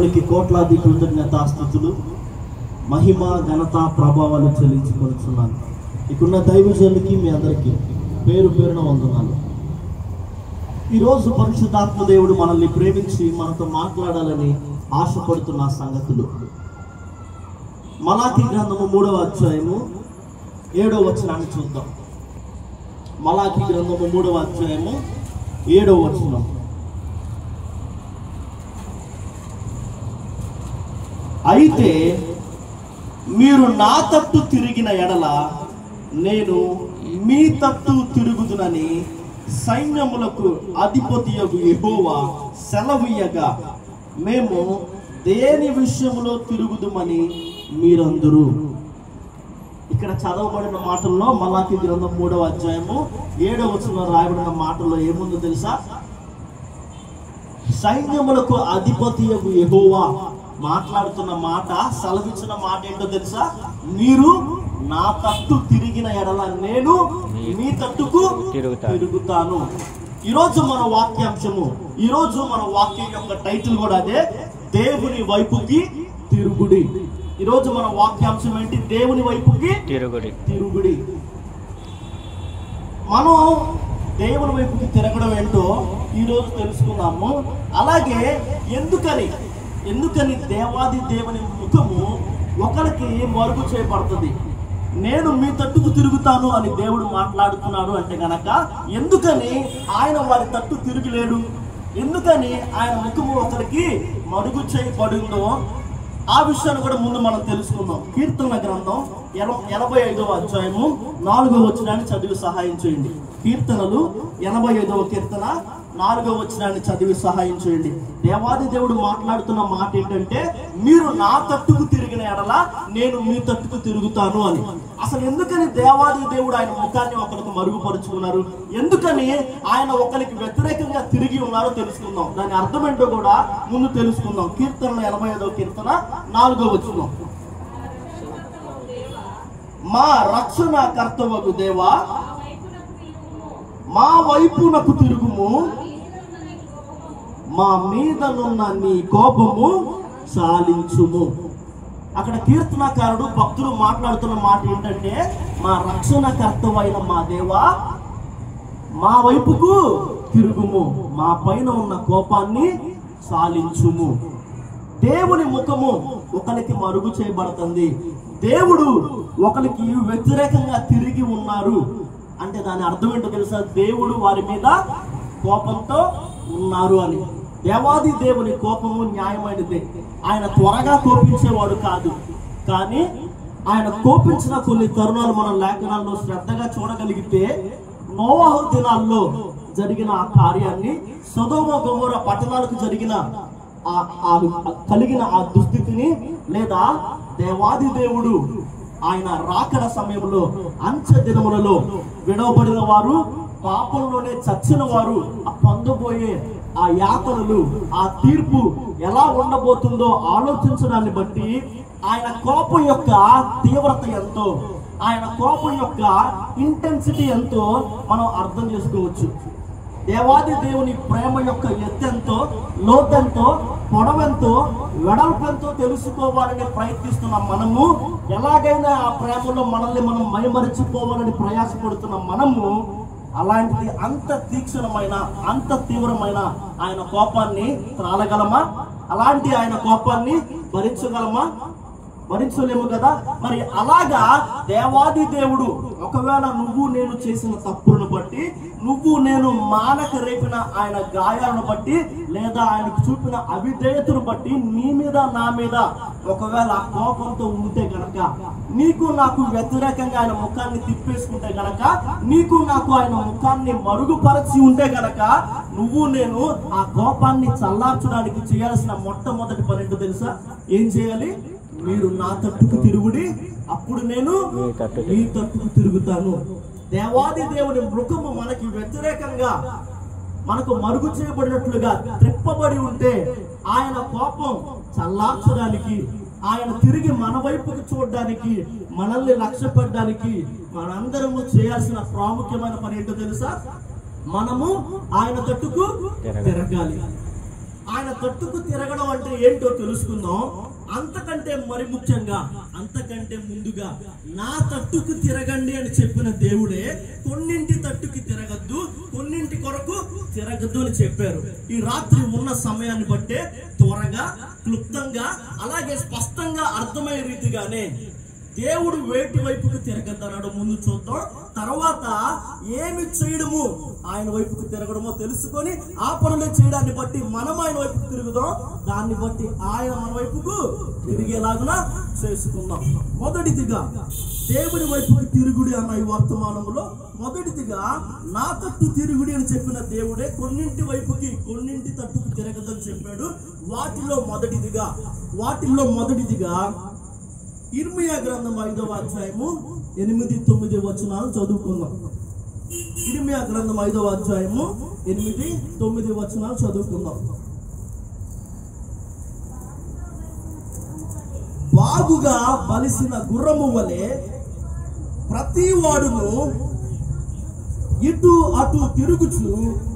దేవునికి కోట్లాది కృతజ్ఞతాస్థుతులు మహిమ ఘనత ప్రభావాలు చెల్లించుకొనిచున్నాను ఇక్కడున్న దైవజనులకి మీ అందరికీ పేరు పేరున వందనాలు ఈరోజు పరిశుద్ధాత్మ దేవుడు మనల్ని ప్రేమించి మనతో మాట్లాడాలని ఆశపడుతున్న సంగతులు మలాకి గ్రంథము మూడవ అధ్యాయము ఏడవ వచనాన్ని చూద్దాం మలాకి గ్రంథము మూడవ అధ్యాయము ఏడవ వచనం అయితే మీరు నా తట్టు తిరిగిన ఎడల నేను మీ తట్టు తిరుగుదునని సైన్యములకు అధిపతియగు యెహోవా సెలవీయగా మేము దేని విషయములో తిరుగుదుమని మీరందరూ ఇక్కడ చదవబడిన మాటల్లో మలాకి గ్రంథం మూడవ అధ్యాయము ఏడవ వచనంలో రాయబడిన మాటల్లో ఏముందో తెలుసా సైన్యములకు అధిపతి యెహోవా మాట్లాడుతున్న మాట సెలవిచ్చిన మాట ఏంటో తెలుసా మీరు నా తట్టు తిరిగిన ఎడల నేను మీ తట్టుకు తిరుగుతాను. తిరుగుతాను ఈరోజు మన వాక్యాంశము ఈరోజు మన వాక్యం యొక్క టైటిల్ కూడా అదే దేవుని వైపుకి తిరుగుడి ఈరోజు మన వాక్యాంశం ఏంటి దేవుని వైపుకి తిరుగుడి తిరుగుడి మనం దేవుని వైపుకి తిరగడం ఏంటో ఈరోజు తెలుసుకుందాము అలాగే ఎందుకని ఎందుకని దేవాది దేవుని ముఖము ఒకరికి మరుగు చేయబడుతుంది నేను మీ తట్టుకు తిరుగుతాను అని దేవుడు మాట్లాడుతున్నాడు అంటే గనక ఎందుకని ఆయన వారి తట్టు తిరుగులేడు ఎందుకని ఆయన ముఖము ఒకరికి మరుగు చేయబడిందో ఆ విషయాన్ని కూడా ముందు మనం తెలుసుకుందాం కీర్తన గ్రంథం ఎన- ఎనభై ఐదవ అధ్యాయము నాలుగవ వచనాన్ని చదివి సహాయం చేయండి కీర్తనలు ఎనభై ఐదవ కీర్తన నాలుగవ వచనాన్ని చదివి సహాయం చేయండి దేవాది దేవుడు మాట్లాడుతున్న మాట ఏంటంటే మీరు నా తట్టుకు తిరిగిన ఎడల నేను మీ తట్టుకు తిరుగుతాను అని అసలు ఎందుకని దేవాది దేవుడు ఆయన ముఖాన్ని ఒకరికి మరుగుపరుచుకున్నారు ఎందుకని ఆయన ఒకరికి వ్యతిరేకంగా తిరిగి ఉన్నారో తెలుసుకుందాం దాని అర్థం ఏంటో కూడా ముందు తెలుసుకుందాం కీర్తన ఎనభై ఐదవ కీర్తన నాలుగో వచ్చిన మా రక్షణ కర్తవకు దేవా మా వైపునకు తిరుగుము మా మీదనున్న నీ కోపము చాలించుము అక్కడ కీర్తనకారుడు భక్తులు మాట్లాడుతున్న మాట ఏంటంటే మా రక్షణ కర్తవైన మా దేవా మా వైపుకు తిరుగుము మా పైన ఉన్న కోపాన్ని సాలించుము దేవుని ముఖము ఒకరికి మరుగు చేయబడుతుంది దేవుడు ఒకరికి వ్యతిరేకంగా తిరిగి ఉన్నారు అంటే దాని అర్థం ఏంటో తెలుసా దేవుడు వారి మీద కోపంతో ఉన్నారు అని దేవాది దేవుని కోపము న్యాయమైనదే ఆయన త్వరగా కోపించేవాడు కాదు కానీ ఆయన కోపించిన కొన్ని తరుణాలు మన లేఖనాల్లో శ్రద్ధగా చూడగలిగితే నోవాహు దినాల్లో జరిగిన ఆ కార్యాన్ని సదోమ గొమోర పట్టణాలకు జరిగిన ఆ- ఆ కలిగిన ఆ దుస్థితిని లేదా దేవాది దేవుడు ఆయన రాకడ సమయంలో అంచె దినములలో విడవబడిన వారు పాపంలోనే చచ్చిన వారు ఆ పొందబోయే ఆ యాతనలు ఆ తీర్పు ఎలా ఉండబోతుందో ఆలోచించడాన్ని బట్టి ఆయన కోపం యొక్క తీవ్రత ఎంతో ఆయన కోపం యొక్క ఇంటెన్సిటీ ఎంతో మనం అర్థం చేసుకోవచ్చు దేవాది దేవుని ప్రేమ యొక్క ఎత్తెంతో లోతెంతో పొడవెంతో వెడల్పెంతో తెలుసుకోవాలని ప్రయత్నిస్తున్న మనము ఎలాగైనా ఆ ప్రేమలో మనల్ని మనం మైమరిచిపోవాలని ప్రయాసపడుతున్న మనము అలాంటిది అంత తీక్షణమైన అంత తీవ్రమైన ఆయన కోపాన్ని త్రాళగలమా అలాంటి ఆయన కోపాన్ని భరించగలమా భరించలేము కదా మరి అలాగా దేవాది దేవుడు ఒకవేళ నువ్వు నేను చేసిన తప్పులను బట్టి నువ్వు నేను మానక రేపిన ఆయన గాయాలను బట్టి లేదా ఆయనకు చూపిన అవిధేయతను బట్టి నీ మీద నా మీద ఒకవేళ ఆ కోపంతో ఉంటే గనక నీకు నాకు వ్యతిరేకంగా ఆయన ముఖాన్ని తిప్పేసుకుంటే గనక నీకు నాకు ఆయన ముఖాన్ని మరుగుపరచి ఉంటే గనక నువ్వు నేను ఆ కోపాన్ని చల్లార్చడానికి చేయాల్సిన మొట్టమొదటి పని ఏంటో తెలుసా ఏం చేయాలి మీరు నా తట్టుకు తిరుగుడి అప్పుడు నేను మీ తట్టుకు. మీ తట్టుకు తిరుగుతాను దేవాది దేవుని మృగము మనకి వ్యతిరేకంగా మనకు మరుగు చేయబడినట్లుగా త్రిప్పబడి ఉంటే ఆయన కోపం చల్లార్చడానికి ఆయన తిరిగి మన వైపుకు చూడడానికి మనల్ని లక్ష్య పెట్టడానికి మనందరము చేయాల్సిన ప్రాముఖ్యమైన పని ఏంటో తెలుసా మనము ఆయన తట్టుకు తిరగాలి. తిరగాలి ఆయన తట్టుకు తిరగడం అంటే ఏంటో తెలుసుకుందాం అంతకంటే మరి ముఖ్యంగా అంతకంటే ముందుగా నా తట్టుకు తిరగండి అని చెప్పిన దేవుడే కొన్నింటి తట్టుకి తిరగద్దు కొన్నింటి కొరకు తిరగద్దు అని చెప్పారు ఈ రాత్రి ఉన్న సమయాన్ని బట్టే త్వరగా క్లుప్తంగా అలాగే స్పష్టంగా అర్థమయ్యే రీతిగానే దేవుడు వేటి వైపుకు తిరగద్దన్నాడు ముందు చూద్దాం తర్వాత ఏమి చేయడము ఆయన వైపుకు తిరగడమో తెలుసుకొని ఆ పనులు చేయడాన్ని బట్టి మనం ఆయన వైపుకు తిరుగుదాం దాన్ని బట్టి ఆయన మన వైపుకు తిరిగేలాగున చేసుకుందాం మొదటిదిగా దేవుని వైపుకు తిరుగుడి అన్న ఈ వర్తమానంలో మొదటిదిగా నా తట్టు తిరుగుడి అని చెప్పిన దేవుడే కొన్నింటి వైపుకి కొన్నింటి తట్టుకు తిరగదని చెప్పాడు వాటిలో మొదటిదిగా వాటిల్లో మొదటిదిగా ఇర్మియా గ్రంథం ఐదవ అధ్యాయము ఎనిమిది తొమ్మిది వచనాలు చదువుకుందాం ఇర్మియా గ్రంథం ఐదవ అధ్యాయము ఎనిమిది తొమ్మిది వచనాలు చదువుకుందాం బాగుగా బలిసిన గుర్రము వలె ప్రతి వాడును ఇటు అటు తిరుగుచు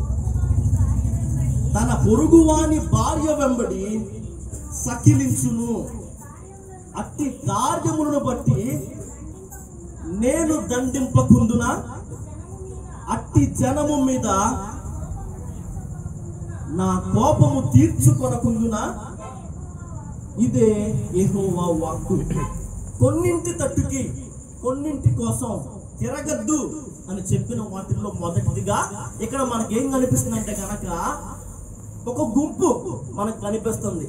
తన పొరుగువాని భార్య వెంబడి సకిలించును అట్టి కార్యములను బట్టి నేను దండింపకుందున అట్టి జనము మీద నా కోపము తీర్చుకొనకుందున ఇదే యెహోవా వాక్కు కొన్నింటి తట్టుకి కొన్నింటి కోసం తిరగద్దు అని చెప్పిన వాటిల్లో మొదటిదిగా ఇక్కడ మనకి ఏం కనిపిస్తుందంటే కనుక ఒక గుంపు మనకు కనిపిస్తుంది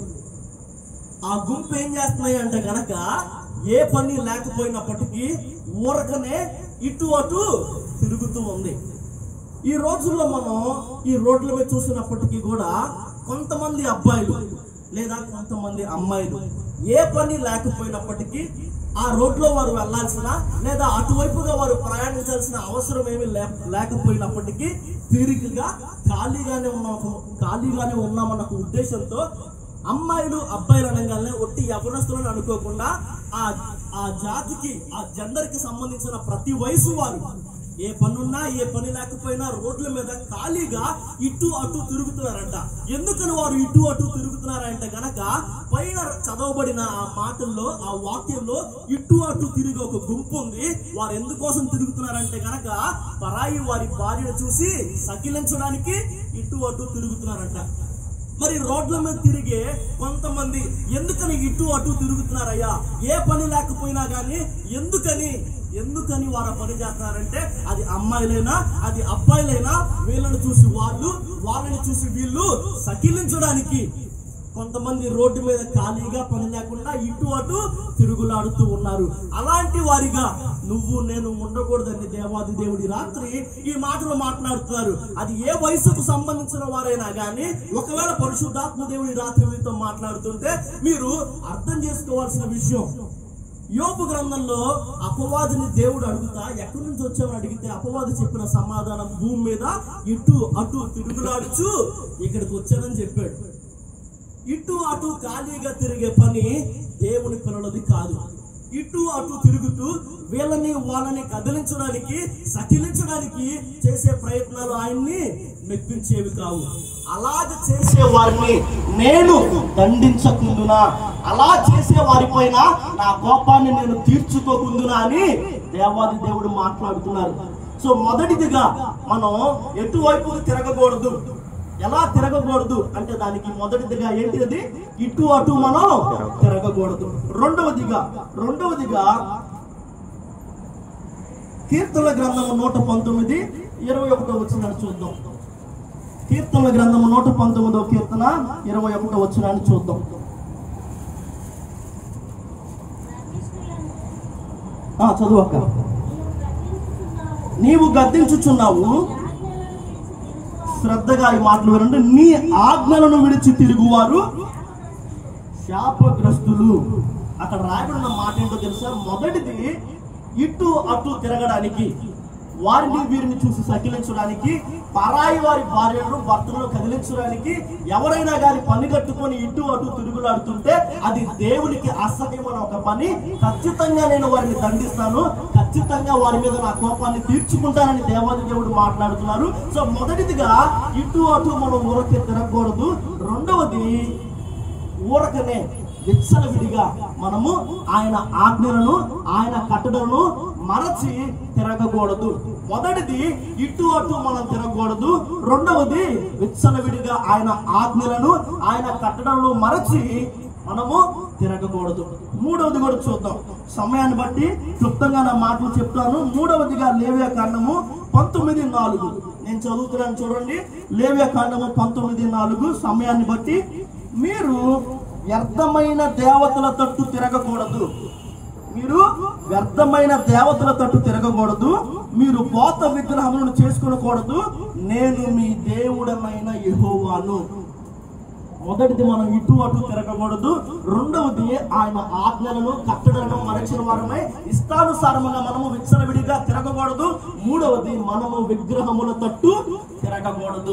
ఆ గుంపు ఏం చేస్తున్నాయి అంటే గనక ఏ పని లేకపోయినప్పటికీ ఊరకనే ఇటు అటు తిరుగుతూ ఉంది ఈ రోజుల్లో మనం ఈ రోడ్ల మీద చూసినప్పటికీ కూడా కొంతమంది అబ్బాయిలు లేదా కొంతమంది అమ్మాయిలు ఏ పని లేకపోయినప్పటికీ ఆ రోడ్లో వారు వెళ్ళాల్సిన లేదా అటువైపుగా వారు ప్రయాణించాల్సిన అవసరం ఏమీ లే- లేకపోయినప్పటికీ తీరికగా ఖాళీగానే ఉన్న ఖాళీగానే ఉన్నామన్న ఒక ఉద్దేశంతో అమ్మాయిలు అబ్బాయిలు అనగానే ఒట్టి యవనస్తులను అనుకోకుండా ఆ ఆ జాతికి ఆ జెండర్ కి సంబంధించిన ప్రతి వయసు వారు ఏ పనున్నా ఏ పని లేకపోయినా రోడ్ల మీద ఖాళీగా ఇటు అటు తిరుగుతున్నారంట ఎందుకని వారు ఇటు అటు తిరుగుతున్నారంటే గనక పైన చదవబడిన ఆ మాటల్లో ఆ వాక్యంలో ఇటు అటు తిరిగి ఒక గుంపు ఉంది వారు ఎందుకోసం తిరుగుతున్నారంటే గనక పరాయి వారి భార్యను చూసి సకిలించడానికి ఇటు అటు తిరుగుతున్నారంట మరి రోడ్ల మీద తిరిగే కొంతమంది ఎందుకని ఇటు అటు తిరుగుతున్నారయ్యా ఏ పని లేకపోయినా గానీ ఎందుకని ఎందుకని వారు ఆ పని చేస్తున్నారంటే అది అమ్మాయిలైనా అది అబ్బాయిలైనా వీళ్ళని చూసి వాళ్ళు వాళ్ళని చూసి వీళ్ళు సకిలించడానికి కొంతమంది రోడ్డు మీద ఖాళీగా పని లేకుండా ఇటు అటు తిరుగులాడుతూ ఉన్నారు అలాంటి వారిగా నువ్వు నేను ఉండకూడదని దేవాది దేవుడి రాత్రి ఈ మాటలు మాట్లాడుతున్నారు అది ఏ వయసుకు సంబంధించిన వారైనా కానీ ఒకవేళ పరిశుద్ధాత్మ దేవుడి రాత్రి మీతో మాట్లాడుతుంటే మీరు అర్థం చేసుకోవాల్సిన విషయం యోపు గ్రంథంలో అపవాదిని దేవుడు అడుగుతా ఎక్కడి నుంచి వచ్చామని అడిగితే అపవాది చెప్పిన సమాధానం భూమి మీద ఇటు అటు తిరుగులాడుచు ఇక్కడికి వచ్చానని చెప్పాడు ఇటు అటు ఖాళీగా తిరిగే పని దేవుని పిల్లలది కాదు ఇటు అటు తిరుగుతూ వీళ్ళని వాళ్ళని కదిలించడానికి సకిలించడానికి చేసే ప్రయత్నాలు ఆయన్ని మెప్పించేవి కావు అలాగ చేసే వారిని నేను దండించకుందునా అలా చేసే వారిపైన నా కోపాన్ని నేను తీర్చుకోకుందునా అని దేవాది దేవుడు మాట్లాడుతున్నారు సో మొదటిదిగా మనం ఎటువైపు తిరగకూడదు ఎలా తిరగకూడదు అంటే దానికి మొదటిదిగా ఏంటి అది ఇటు అటు మనం తిరగకూడదు రెండవదిగా రెండవదిగా కీర్తన గ్రంథము నూట పంతొమ్మిది ఇరవై ఒకటో వచ్చిన చూద్దాం కీర్తన గ్రంథము నూట పంతొమ్మిదో కీర్తన ఇరవై ఒకటో వచ్చినాన్ని చూద్దాం ఆ, చదువు అక్క నీవు గద్దించుచున్నావు శ్రద్ధగా ఈ మాటలు వినండి నీ ఆజ్ఞలను విడిచి తిరుగువారు శాపగ్రస్తులు అక్కడ రాయబడిన మాట ఏంటో తెలుసా మొదటిది ఇటు అటు తిరగడానికి వారిని వీరిని చూసి సకిలించడానికి పరాయి వారి భార్యలను భర్తలను కదిలించడానికి ఎవరైనా గాని పని కట్టుకొని ఇటు అటు తిరుగులాడుతుంటే అది దేవునికి అసహ్యమైన ఒక పని ఖచ్చితంగా నేను వారిని దండిస్తాను ఖచ్చితంగా ఖచ్చితంగా వారి మీద నా కోపాన్ని తీర్చుకుంటానని దేవాది దేవుడు మాట్లాడుతున్నారు సో మొదటిదిగా ఇటు అటు మనం ఊరకే తిరగకూడదు రెండవది ఊరకనే విచ్చలవిడిగా మనము ఆయన ఆజ్ఞలను ఆయన కట్టడలను మరచి తిరగకూడదు మొదటిది ఇటు అటు మనం తిరగకూడదు రెండవది విచ్చలవిడిగా ఆయన ఆజ్ఞలను ఆయన కట్టడలను మరచి మనము తిరగకూడదు మూడవది కూడా చూద్దాం సమయాన్ని బట్టి క్లుప్తంగా నా మాటలు చెప్తాను మూడవదిగా లేవ్య కాండము పంతొమ్మిది నాలుగు నేను చదువుతున్నాను చూడండి లేవ్య కాండము పంతొమ్మిది నాలుగు సమయాన్ని బట్టి మీరు వ్యర్థమైన దేవతల తట్టు తిరగకూడదు మీరు వ్యర్థమైన దేవతల తట్టు తిరగకూడదు మీరు పోత విగ్రహములను చేసుకొనకూడదు నేను మీ దేవుడమైన యెహోవాను మొదటిది మనం ఇటు అటు తిరగకూడదు రెండవది ఆయన ఆజ్ఞలను కట్టడలను మరచిన వారమై ఇష్టానుసారముగా మనము విచ్చలవిడిగా తిరగకూడదు మూడవది మనము విగ్రహముల తట్టు తిరగకూడదు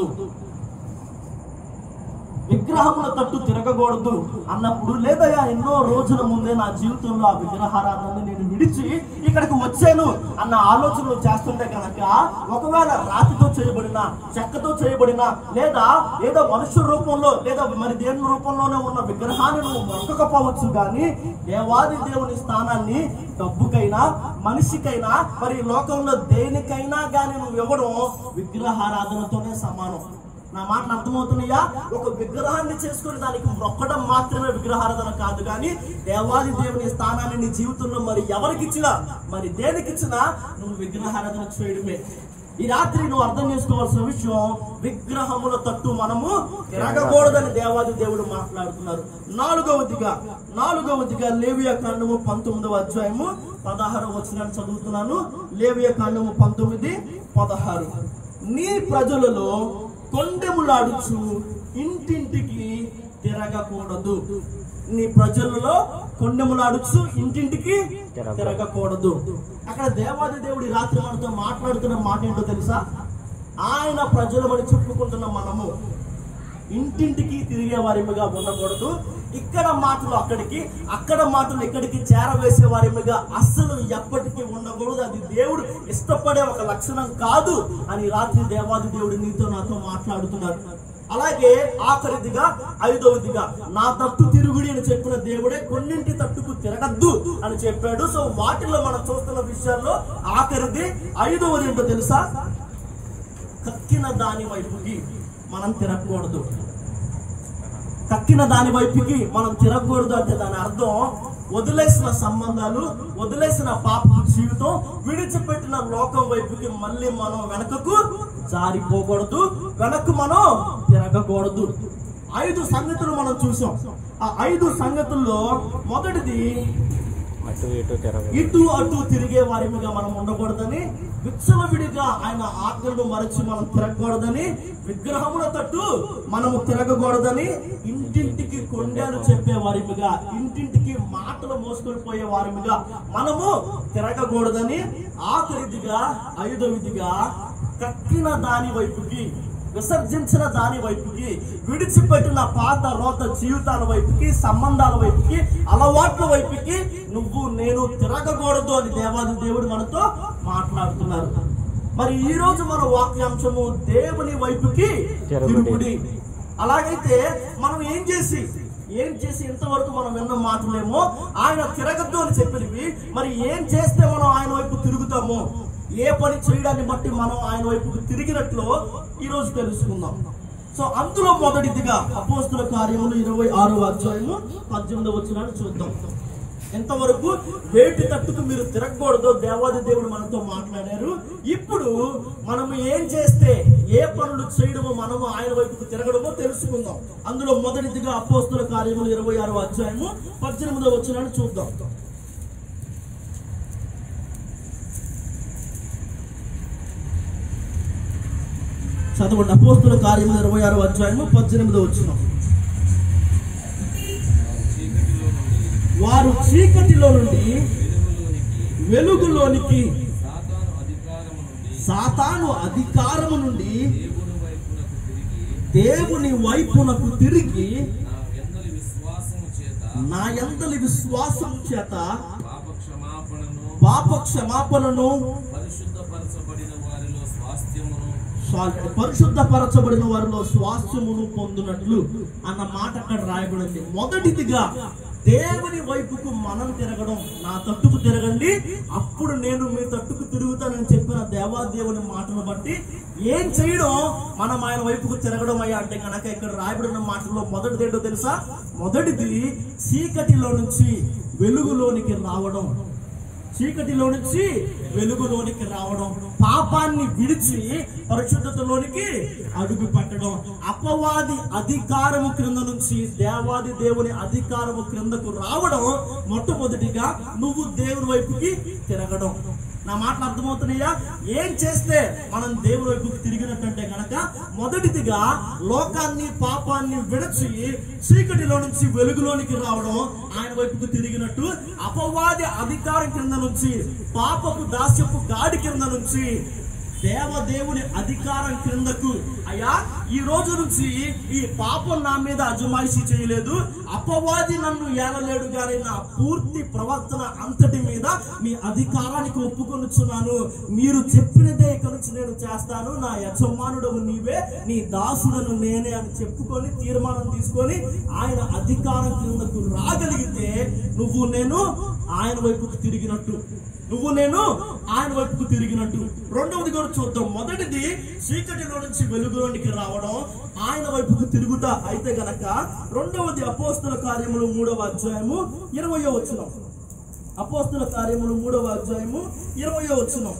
విగ్రహముల తట్టు తిరగకూడదు అన్నప్పుడు లేదయ్యా ఎన్నో రోజుల ముందే నా జీవితంలో ఆ విగ్రహారాధనని నేను విడిచి ఇక్కడికి వచ్చాను అన్న ఆలోచనలు చేస్తుంటే కనుక ఒకవేళ రాతితో చేయబడిన చెక్కతో చేయబడిన లేదా ఏదో మనుషుల రూపంలో లేదా మరి దేని రూపంలోనే ఉన్న విగ్రహాన్ని నువ్వు మొక్కకపోవచ్చు కానీ దేవాది దేవుని స్థానాన్ని డబ్బుకైనా మనిషికైనా మరి ఈ లోకంలో దేనికైనా కానీ నువ్వు ఇవ్వడం విగ్రహారాధనతోనే సమానం నా మాటలు అర్థమవుతున్నాయా ఒక విగ్రహాన్ని చేసుకుని దానికి మొక్కడం మాత్రమే విగ్రహారాధన కాదు కానీ దేవాది దేవుని స్థానాన్ని నీ జీవితంలో మరి ఎవరికి ఇచ్చినా మరి దేనికి ఇచ్చినా నువ్వు విగ్రహారాధన చేయడమే ఈ రాత్రి నువ్వు అర్థం చేసుకోవాల్సిన విషయం విగ్రహముల తట్టు మనము తిరగకూడదని దేవాది దేవుడు మాట్లాడుతున్నారు నాలుగవదిగా నాలుగవదిగా లేవియా కాండము పంతొమ్మిదవ అధ్యాయము పదహారు వచ్చిన చదువుతున్నాను లేవియా కాండము పంతొమ్మిది పదహారు నీ ప్రజలలో కొండెములాడుచు ఇంటింటికి తిరగకూడదు నీ ప్రజలలో కొండెములాడుచు ఇంటింటికి తిరగకూడదు అక్కడ దేవాది దేవుడి రాత్రి మనతో మాట్లాడుతున్న మాట ఏంటో తెలుసా ఆయన ప్రజలమని చెప్పుకుంటున్న మనము ఇంటింటికి తిరిగే వారిమిగా ఉండకూడదు ఇక్కడ మాటలు అక్కడికి అక్కడ మాటలు ఇక్కడికి చేరవేసే వారిమిగా అస్సలు ఎప్పటికీ ఉండకూడదు అది దేవుడు ఇష్టపడే ఒక లక్షణం కాదు అని రాత్రి దేవాది దేవుడు నీతో నాతో మాట్లాడుతున్నారు అలాగే ఆఖరిదిగా ఐదవదిగా నా తట్టు తిరుగుడి అని చెప్పిన దేవుడే కొన్నింటి తట్టుకు తిరగద్దు అని చెప్పాడు సో వాటిల్లో మనం చూస్తున్న విషయాల్లో ఆఖరిది ఐదవది ఏంటో తెలుసా కక్కిన దాని వైపుకి మనం తిరగకూడదు కక్కిన దాని వైపుకి మనం తిరగకూడదు అంటే దాని అర్థం వదిలేసిన సంబంధాలు వదిలేసిన పాప జీవితం విడిచిపెట్టిన లోకం వైపుకి మళ్ళీ మనం వెనకకు జారిపోకూడదు వెనక్కు మనం తిరగకూడదు ఐదు సంగతులు మనం చూసాం ఆ ఐదు సంగతుల్లో మొదటిది అటు ఇటు తిరగ ఇటు అటు తిరిగే వారిగా మనం ఉండకూడదని విచ్చలవిడిగా ఆయన ఆజ్ఞలను మరచి మనం తిరగకూడదని విగ్రహముల తట్టు మనము తిరగకూడదని ఇంటింటికి కొండలు చెప్పే వారిమిగా ఇంటింటికి మాటలు మోసుకొని పోయే వారిమిగా మనము తిరగకూడదని ఆఖరిదిగా ఐదవదిగా కక్కిన దాని వైపుకి విసర్జించిన దాని వైపుకి విడిచిపెట్టిన పాత రోత జీవితాల వైపుకి సంబంధాల వైపుకి అలవాట్ల వైపుకి నువ్వు నేను తిరగకూడదు అని దేవాది దేవుడు మనతో మాట్లాడుతున్నారు మరి ఈ రోజు మన వాక్యాంశము దేవుని వైపుకి తిరుగుడి. తిరుగుడి అలాగైతే మనం ఏం చేసి ఏం చేసి ఇంతవరకు మనం విన్న మాటలేమో ఆయన తిరగద్దు అని చెప్పినవి మరి ఏం చేస్తే మనం ఆయన వైపు తిరుగుతామో ఏ పని చేయడాన్ని బట్టి మనం ఆయన వైపుకు తిరిగినట్లు ఈ రోజు తెలుసుకుందాం సో అందులో మొదటిదిగా అపోస్తుల కార్యములు ఇరవై ఆరో అధ్యాయము పద్దెనిమిది వచ్చిన చూద్దాం ఎంతవరకు వేటి తట్టుకు మీరు తిరగకూడదో దేవాది దేవుడు మనతో మాట్లాడారు ఇప్పుడు మనము ఏం చేస్తే ఏ పనులు చేయడమో మనము ఆయన వైపుకు తిరగడమో తెలుసుకుందాం అందులో మొదటిదిగా అపోస్తుల కార్యములు ఇరవై ఆరో అధ్యాయము పద్దెనిమిదో వచ్చిన చూద్దాం చదవండి అపోస్తుల కార్యములు ఇరవై ఆరో అధ్యాయము పద్దెనిమిదో వచ్చిన వారు చీకటిలో నుండి వెలుగులోనికి సాతాను అధికారము నుండి సాతాను అధికారము నుండి దేవుని దేవుని వైపునకు తిరిగి వైపునకు తిరిగి నా ఎందలి విశ్వాసము చేత నా ఎంతలి విశ్వాసం చేత పాప క్షమాపణను పాప క్షమాపణను పరిశుద్ధపరచబడిన వారిలో స్వాస్థ్యమును సారీ, పరిశుద్ధపరచబడిన వారిలో స్వాస్థ్యమును పొందినట్లు అన్న మాట అక్కడ రాయబడింది మొదటిదిగా దేవుని వైపుకు మనం తిరగడం నా తట్టుకు తిరగండి అప్పుడు నేను మీ తట్టుకు తిరుగుతానని చెప్పిన దేవాదేవుని మాటను బట్టి ఏం చేయడం మనం ఆయన వైపుకు తిరగడం అయ్యా అంటే కనుక ఇక్కడ రాయబడిన మాటల్లో మొదటిది ఏంటో తెలుసా మొదటిది చీకటిలో నుంచి వెలుగులోనికి రావడం చీకటిలో నుంచి వెలుగులోనికి రావడం పాపాన్ని విడిచి పరిశుద్ధతలోనికి అడుగు పెట్టడం అపవాది అధికారము క్రింద నుంచి దేవాది దేవుని అధికారము క్రిందకు రావడం మొట్టమొదటిగా నువ్వు దేవుని వైపుకి తిరగడం నా మాటలు అర్థమవుతున్నాయా ఏం చేస్తే మనం దేవుని వైపుకి తిరిగినట్టంటే గనక మొదటిదిగా లోకాన్ని పాపాన్ని విడచి చీకటిలో నుంచి వెలుగులోనికి రావడం ఆయన వైపుకు తిరిగినట్టు అపవాది అధికారం కింద నుంచి పాపపు దాస్యపు గాడి కింద నుంచి దేవదేవుని అధికారం క్రిందకు అయ్యా ఈ రోజు నుంచి ఈ పాపం నా మీద అజమాయిషీ చేయలేదు అపవాది నన్ను ఏలలేడు గాని నా పూర్తి ప్రవర్తన అంతటి మీద మీ అధికారానికి ఒప్పుకొనుచున్నాను మీరు చెప్పినదే ఇక నుంచి నేను చేస్తాను నా యజమానుడవు నీవే నీ దాసుడను నేనే అని చెప్పుకొని తీర్మానం తీసుకొని ఆయన అధికారం క్రిందకు రాగలిగితే నువ్వు నేను ఆయన వైపుకు తిరిగినట్టు నువ్వు నేను ఆయన వైపుకు తిరిగినట్టు రెండవది కూడా చూద్దాం మొదటిది చీకటిలో నుంచి వెలుగులోనికి రావడం ఆయన వైపుకు తిరుగుట అయితే గనక రెండవది అపోస్తుల కార్యములు మూడవ అధ్యాయము ఇరవయో వచ్చినాం అపోస్తుల కార్యములు మూడవ అధ్యాయము ఇరవయో వచ్చినాం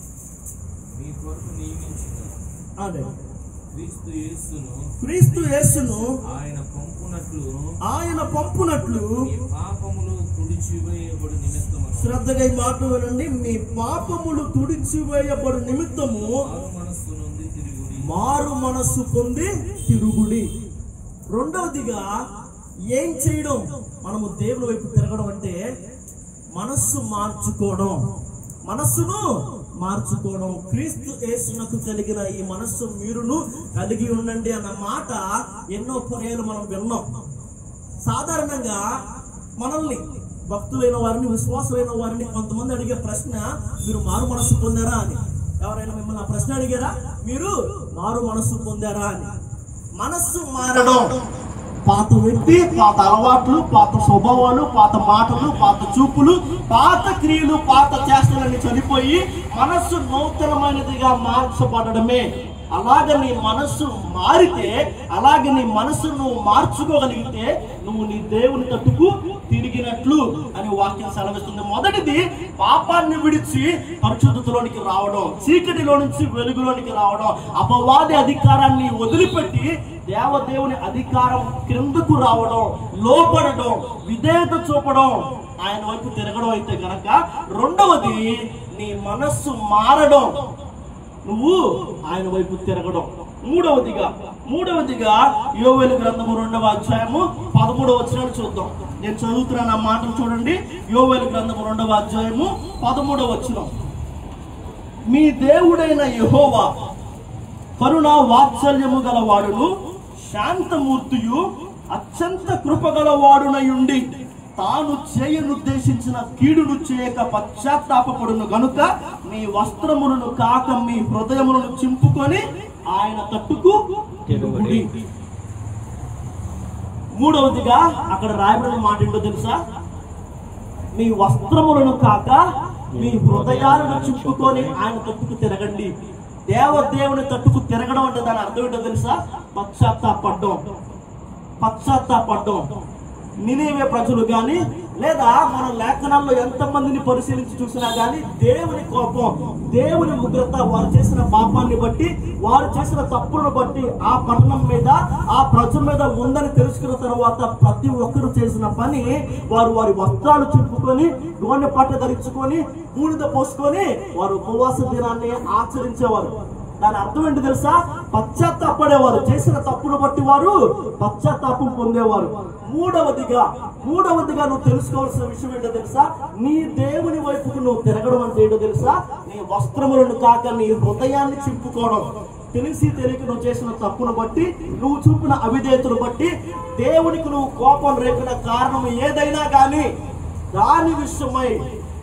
మీ కొరకు నియమించిన అదే క్రీస్తు యేసును క్రీస్తు యేసును ఆయన పంపునట్లు ఆయన పంపునట్లు మీ పాపములు తుడిచివేయబడు నిమిత్తమును శ్రద్ధగా ఈ మాట వినండి మీ పాపములు తుడిచివేయబడు నిమిత్తము మారు మనస్సు నుండి తిరుగుడి మారు మనస్సు పొంది తిరుగుడి రెండవదిగా ఏం చేయడం మనము దేవుని వైపు తిరగడం అంటే మనస్సు మార్చుకోవడం మనస్సును మార్చుకోవడం క్రీస్తు యేసునకు కలిగిన ఈ మనస్సు మీరును కలిగి ఉండండి అన్న మాట ఎన్నో పర్యాలు మనం విన్నాం సాధారణంగా మనల్ని భక్తులైన వారిని విశ్వాసులైన వారిని కొంతమంది అడిగే ప్రశ్న మీరు మారు మనస్సు పొందారా అని ఎవరైనా మిమ్మల్ని ఆ ప్రశ్న అడిగారా మీరు మారు మనస్సు పొందారా అని మనస్సు మారడం పాత వ్యక్తి పాత అలవాట్లు పాత స్వభావాలు పాత మాటలు పాత చూపులు పాత క్రియలు పాత చేష్టలన్నీ చనిపోయి మనస్సు నూతనమైనదిగా మార్చబడమే అలాగే నీ మనస్సు మారితే అలాగే నీ మనస్సు నువ్వు మార్చుకోగలిగితే నువ్వు నీ దేవుని తట్టుకు తిరిగినట్లు అని వాక్యం సెలవిస్తుంది మొదటిది పాపాన్ని విడిచి పరిశుద్ధతలోనికి రావడం చీకటిలో నుంచి వెలుగులోనికి రావడం అపవాది అధికారాన్ని వదిలిపెట్టి దేవదేవుని అధికారం క్రిందకు రావడం లోపడడం విధేయత చూపడం ఆయన వైపు తిరగడం అయితే గనక రెండవది నీ మనస్సు మారడం నువ్వు ఆయన వైపు తిరగడం మూడవదిగా మూడవదిగా యోవేలు గ్రంథము రెండవ అధ్యాయము పదమూడవ వచనాలు చూద్దాం నేను చదువుతున్నాను ఆ మాటలు చూడండి యోవేలు గ్రంథము రెండవ అధ్యాయము పదమూడవ వచనం మీ దేవుడైన యెహోవా కరుణ వాత్సల్యము గలవాడును శాంతమూర్తియు అత్యంత కృపగలవాడునయుండి తాను చేయనుద్దేశించిన కీడును చేయక పశ్చాత్తాపడును గనుక మీ వస్త్రములను కాక మీ హృదయములను చింపుకొని ఆయన తట్టుకు తిరుగుడి మూడవదిగా అక్కడ రాయబడిన మాట ఏంటో తెలుసా మీ వస్త్రములను కాక మీ హృదయాలను చింపుకొని ఆయన తట్టుకు తిరగండి దేవదేవుని తట్టుకు తిరగడం అంటే దాని అర్థం ఏంటో తెలుసా పశ్చాత్తాపడ్డం పశ్చాత్తాపడ్డం నినేవే ప్రజలు కానీ లేదా మన లేఖనాల్లో ఎంతమందిని పరిశీలించి చూసినా కానీ దేవుని కోపం దేవుని ఉగ్రత వారు చేసిన పాపాన్ని బట్టి వారు చేసిన తప్పులను బట్టి ఆ పట్టణం మీద ఆ ప్రజల మీద ఉందని తెలుసుకున్న తర్వాత ప్రతి ఒక్కరు చేసిన పని వారు వారి వస్త్రాలు చింపుకొని గోనె పట్ట ధరించుకొని బూడిద పోసుకొని వారు ఉపవాస దినాన్ని ఆచరించేవారు దాని అర్థం ఏంటి తెలుసా పశ్చాత్తాపడేవారు చేసిన తప్పును బట్టి వారు పశ్చాత్తాపం పొందేవారు మూడవదిగా మూడవదిగా నువ్వు తెలుసుకోవాల్సిన విషయం ఏంటో తెలుసా నీ దేవుని వైపుకు నువ్వు తిరగడం అంటే ఏంటో తెలుసా నీ వస్త్రములను కాక నీ హృదయాన్ని చింపుకోవడం తెలిసి తెలియక నువ్వు చేసిన తప్పును బట్టి నువ్వు చూపిన అవిధేయతను బట్టి దేవునికి నువ్వు కోపం రేపిన కారణం ఏదైనా కానీ దాని విషయమై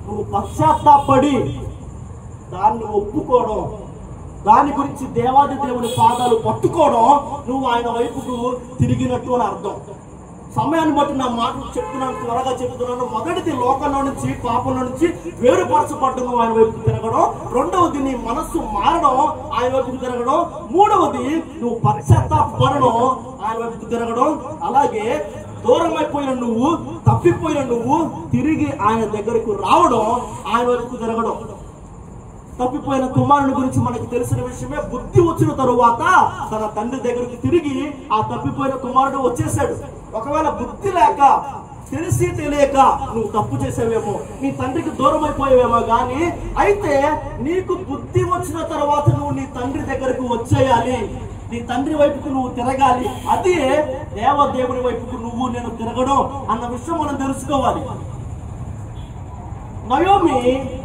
నువ్వు పశ్చాత్తాపడి దాన్ని ఒప్పుకోవడం దాని గురించి దేవాది దేవుని పాదాలు పట్టుకోవడం నువ్వు ఆయన వైపుకు తిరిగినట్టు అని అర్థం సమయాన్ని బట్టి నా మాటలు చెప్తున్నాను త్వరగా చెప్తున్నాను మొదటిది లోకంలో నుంచి పాపంలో నుంచి వేరుపరచబడ్డ నువ్వు ఆయన వైపుకు తిరగడం రెండవది నీ మనస్సు మారడం ఆయన వైపుకు తిరగడం మూడవది నువ్వు పశ్చాత్తాపడడం ఆయన వైపుకు తిరగడం అలాగే దూరం అయిపోయిన నువ్వు తప్పిపోయిన నువ్వు తిరిగి ఆయన దగ్గరకు రావడం ఆయన వైపుకు తిరగడం తప్పిపోయిన కుమారుని గురించి మనకు తెలిసిన విషయమే బుద్ధి వచ్చిన తరువాత తన తండ్రి దగ్గరికి తిరిగి ఆ తప్పిపోయిన కుమారుడు వచ్చేసాడు ఒకవేళ బుద్ధి లేక తెలిసి తెలియక నువ్వు తప్పు చేసావేమో నీ తండ్రికి దూరం అయిపోయావేమో కానీ అయితే నీకు బుద్ధి వచ్చిన తర్వాత నువ్వు నీ తండ్రి దగ్గరకు వచ్చేయాలి నీ తండ్రి వైపుకు నువ్వు తిరగాలి అదే దేవదేవుని వైపుకు నువ్వు నేను తిరగడం అన్న విషయం మనం తెలుసుకోవాలి నయోమి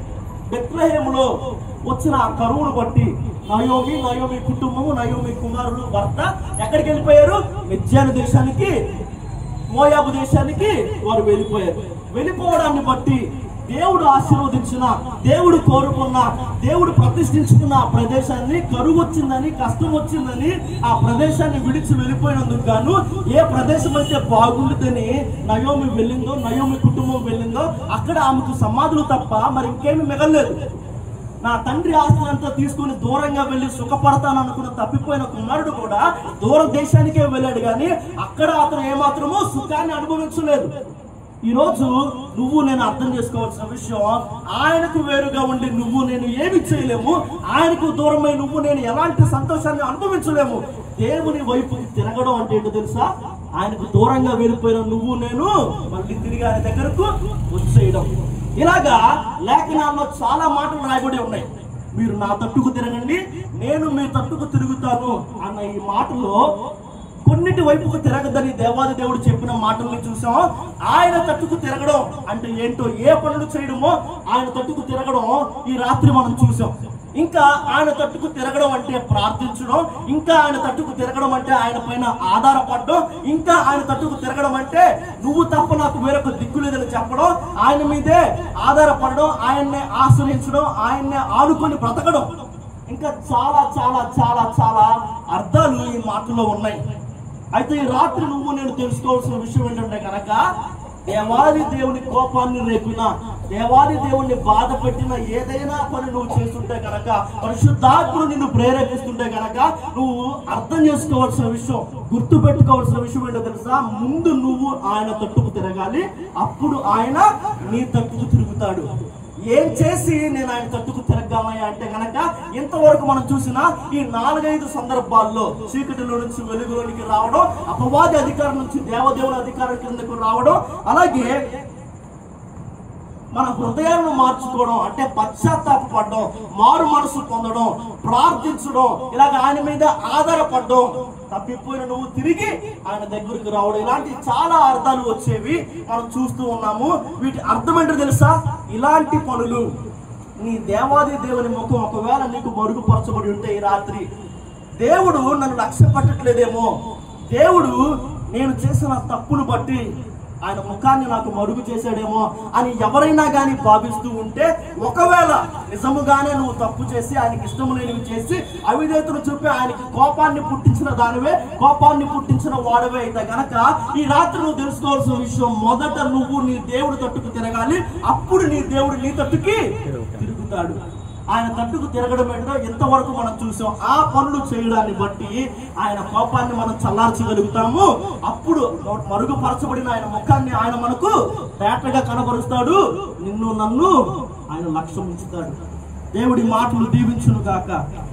బెత్లహేములో వచ్చిన ఆ కరువును బట్టి నయోమి నయోమి కుటుంబము నయోమి కుమారుడు భర్త ఎక్కడికి వెళ్ళిపోయారు మిథ్యాను దేశానికి మోయాబు దేశానికి వారు వెళ్ళిపోయారు వెళ్ళిపోవడాన్ని బట్టి దేవుడు ఆశీర్వదించిన దేవుడు కోరుకున్న దేవుడు ప్రతిష్ఠించుకున్న ఆ ప్రదేశాన్ని కరువు వచ్చిందని కష్టం వచ్చిందని ఆ ప్రదేశాన్ని విడిచి వెళ్ళిపోయినందుకు గాను ఏ ప్రదేశం అయితే బాగుంటుందని నయోమి వెళ్ళిందో నయోమి కుటుంబం వెళ్ళిందో అక్కడ ఆమెకు సమాధులు తప్ప మరి ఇంకేమీ మిగలలేదు నా తండ్రి ఆస్తి అంతా తీసుకుని దూరంగా వెళ్ళి సుఖపడతాను అనుకున్న తప్పిపోయిన కుమారుడు కూడా దూర దేశానికే వెళ్ళాడు కానీ అక్కడ అతను ఏమాత్రమూ సుఖాన్ని అనుభవించలేదు ఈ రోజు నువ్వు నేను అర్థం చేసుకోవాల్సిన విషయం ఆయనకు వేరుగా ఉండి నువ్వు నేను ఏమి చేయలేము ఆయనకు దూరమై నువ్వు నేను ఎలాంటి సంతోషాన్ని అనుభవించలేము దేవుని వైపుకి తిరగడం అంటే ఏంటో తెలుసా ఆయనకు దూరంగా వెళ్ళిపోయిన నువ్వు నేను మళ్ళీ తిరిగి ఆయన దగ్గరకు వచ్చేయడం ఇలాగా లేఖనాల్లో చాలా మాటలు రాయబడి ఉన్నాయి మీరు నా తట్టుకు తిరగండి నేను మీ తట్టుకు తిరుగుతాను అన్న ఈ మాటలో కొన్నిటి వైపుకు తిరగదని దేవాది దేవుడు చెప్పిన మాటల్ని చూసాం ఆయన తట్టుకు తిరగడం అంటే ఏంటో ఏ పనులు చేయడమో ఆయన తట్టుకు తిరగడం ఈ రాత్రి మనం చూసాం ఇంకా ఆయన తట్టుకు తిరగడం అంటే ప్రార్థించడం ఇంకా ఆయన తట్టుకు తిరగడం అంటే ఆయన పైన ఆధారపడడం ఇంకా ఆయన తట్టుకు తిరగడం అంటే నువ్వు తప్ప నాకు వేరొక దిక్కు లేదని చెప్పడం ఆయన మీదే ఆధారపడడం ఆయన్నే ఆశ్రయించడం ఆయన్నే ఆనుకొని బ్రతకడం ఇంకా చాలా చాలా చాలా చాలా అర్థాలు ఈ మాటలో ఉన్నాయి అయితే ఈ రాత్రి నువ్వు నేను తెలుసుకోవాల్సిన విషయం ఏంటంటే కనుక దేవాది దేవుని కోపాన్ని రేపిన దేవాది దేవుణ్ణి బాధ పెట్టిన ఏదైనా పని నువ్వు చేస్తుంటే కనుక పరిశుద్ధాత్ముడు నిన్ను ప్రేరేపిస్తుంటే కనుక నువ్వు అర్థం చేసుకోవాల్సిన విషయం గుర్తు పెట్టుకోవాల్సిన విషయం ఏంటో తెలుసా ముందు నువ్వు ఆయన తట్టుకు తిరగాలి అప్పుడు ఆయన నీ తట్టుకు తిరుగుతాడు ఏం చేసి నేను ఆయన తట్టుకు తిరగలయ్యా అంటే గనక ఇంతవరకు మనం చూసిన ఈ నాలుగైదు సందర్భాల్లో చీకటిలో నుంచి వెలుగులోనికి రావడం అపవాది అధికారం నుంచి దేవదేవుని అధికారం కిందకు రావడం అలాగే మన హృదయాలను మార్చుకోవడం అంటే పశ్చాత్తాపడడం మారు మనసు పొందడం ప్రార్థించడం ఇలాగ ఆయన మీద ఆధారపడడం తప్పిపోయిన నువ్వు తిరిగి ఆయన దగ్గరికి రావడం ఇలాంటి చాలా అర్థాలు వచ్చేవి మనం చూస్తూ ఉన్నాము వీటి అర్థం ఏంటో తెలుసా ఇలాంటి పనులు నీ దేవాది దేవుని ముఖం ఒకవేళ నీకు మరుగుపరచబడి ఉంటే ఈ రాత్రి దేవుడు నన్ను లక్ష్య పట్టట్లేదేమో దేవుడు నేను చేసిన తప్పును బట్టి ఆయన ముఖాన్ని నాకు మరుగు చేశాడేమో అని ఎవరైనా కానీ భావిస్తూ ఉంటే ఒకవేళ నిజముగానే నువ్వు తప్పు చేసి ఆయనకి ఇష్టం లేనివి చేసి అవిధేతను చూపి ఆయనకి కోపాన్ని పుట్టించిన దానివే కోపాన్ని పుట్టించిన వాడవే అయితే గనక ఈ రాత్రి నువ్వు తెలుసుకోవాల్సిన విషయం మొదట నువ్వు నీ దేవుడి తట్టుకు తిరగాలి అప్పుడు నీ దేవుడు నీ తట్టుకి తిరుగుతాడు ఆయన తట్టుకు తిరగడం ఏంటో ఎంతవరకు మనం చూసాం ఆ పనులు చేయడాన్ని బట్టి ఆయన కోపాన్ని మనం చల్లార్చగలుగుతాము అప్పుడు మరుగుపరచబడిన ఆయన ముఖాన్ని ఆయన మనకు తేటగా కనబరుస్తాడు నిన్ను నన్ను ఆయన లక్ష్యం ఉంచుతాడు దేవుడి మాటలు దీవించును గాక